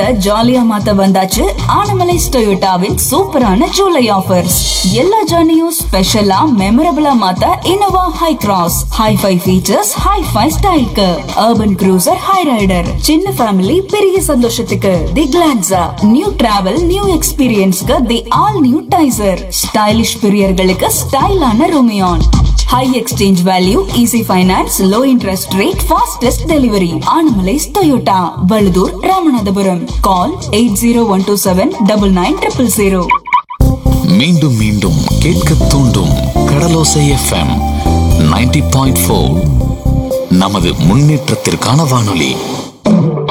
குடும்பத்தை ஜாலியா மாத்த வந்தாச்சு ஆனமலைஸ் டொயோட்டாவின் சூப்பரான ஜூலை ஆஃபர்ஸ் எல்லா ஜர்னியும் ஸ்பெஷலா மெமரபிளா மாத்த Innova Hycross hi fi features hi fi ஸ்டைலுக்கு அர்பன் cruiser ஹை ரைடர் சின்ன ஃபேமிலி பெரிய சந்தோஷத்துக்கு the Glanza new travel new எக்ஸ்பீரியன்ஸ்க்கு the all new Taisor stylish பிரியர்களுக்கு ஸ்டைலான Rumion high exchange value easy finance low interest rate fastest delivery Anamalais Toyota Vazhudhur Ramanathapuram call eight zero one two seven double nine triple zero மீண்டும் மீண்டும் கேட்க தூண்டும் கடலோசை FM 90.4 point நமது முன்னேற்றத்திற்கான வானொலி